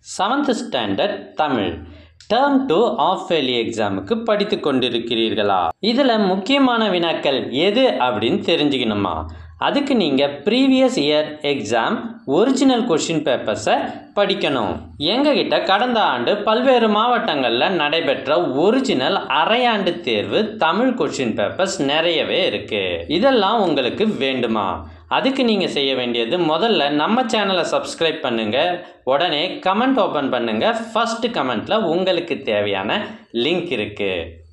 seventh standard Tamil term two of ஃபெயிலி எக்ஸாமுக்கு படித்து கொண்டிருக்கிறீர்களா இதில் முக்கியமான வினாக்கள் எது அப்படின்னு தெரிஞ்சுக்கணுமா அதுக்கு நீங்கள் previous year exam original question பேப்பர்ஸை படிக்கணும் எங்ககிட்ட கடந்த ஆண்டு பல்வேறு மாவட்டங்களில் நடைபெற்ற ஒரிஜினல் அரையாண்டு தேர்வு தமிழ் கொஷின் பேப்பர்ஸ் நிறையவே இருக்குது இதெல்லாம் உங்களுக்கு வேண்டுமா அதுக்கு நீங்கள் செய்ய வேண்டியது முதல்ல நம்ம சேனலை சப்ஸ்கிரைப் பண்ணுங்கள் உடனே கமெண்ட் ஓப்பன் பண்ணுங்கள் ஃபஸ்ட்டு கமெண்ட்டில் உங்களுக்கு தேவையான லிங்க் இருக்குது